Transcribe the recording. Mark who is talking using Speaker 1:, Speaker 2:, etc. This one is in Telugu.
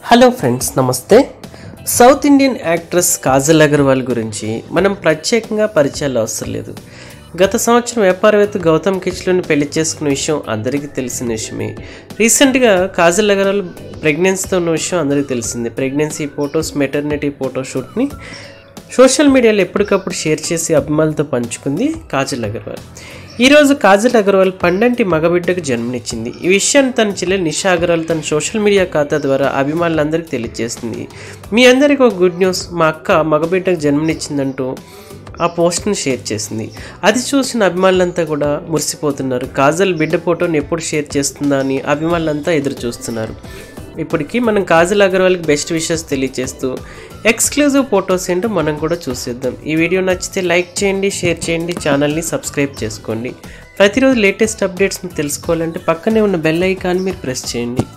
Speaker 1: హలో ఫ్రెండ్స్ నమస్తే south Indian actress Kajal Aggarwal గురించి మనం ప్రత్యేకంగా పరిచయాలు అవసరం లేదు గత సంవత్సరం వ్యాపారవేత్త గౌతమ్ కిచ్లోని పెళ్లి చేసుకున్న విషయం అందరికీ తెలిసిన విషయమే రీసెంట్గా కాజల్ అగర్వాల్ ప్రెగ్నెన్సీతో ఉన్న విషయం అందరికీ తెలిసిందే ప్రెగ్నెన్సీ ఫొటోస్ మెటర్నిటీ ఫోటోషూట్ని సోషల్ మీడియాలో ఎప్పటికప్పుడు షేర్ చేసి అభిమానులతో పంచుకుంది కాజల్ అగర్వాల్ ఈరోజు కాజల్ అగర్వాల్ పండంటి మగబిడ్డకు జన్మనిచ్చింది ఈ విషయాన్ని తన చెల్లెలు నిషా అగర్వాల్ తన సోషల్ మీడియా ఖాతా ద్వారా అభిమానులందరికీ తెలియజేస్తుంది మీ అందరికీ ఒక గుడ్ న్యూస్ మా అక్క మగబిడ్డకు జన్మనిచ్చిందంటూ ఆ పోస్ట్ని షేర్ చేసింది అది చూసిన అభిమానులంతా కూడా మురిసిపోతున్నారు కాజల్ బిడ్డ ఫోటోని ఎప్పుడు షేర్ చేస్తుందా అని అభిమానులంతా ఎదురు చూస్తున్నారు ఇప్పటికీ మనం కాజల్ అగర్వాల్కి బెస్ట్ విషెస్ తెలియజేస్తూ ఎక్స్క్లూజివ్ ఫొటోస్ ఏంటో మనం కూడా చూసేద్దాం ఈ వీడియో నచ్చితే లైక్ చేయండి షేర్ చేయండి ఛానల్ని సబ్స్క్రైబ్ చేసుకోండి ప్రతిరోజు లేటెస్ట్ అప్డేట్స్ని తెలుసుకోవాలంటే పక్కనే ఉన్న బెల్ ఐకాన్ మీరు ప్రెస్ చేయండి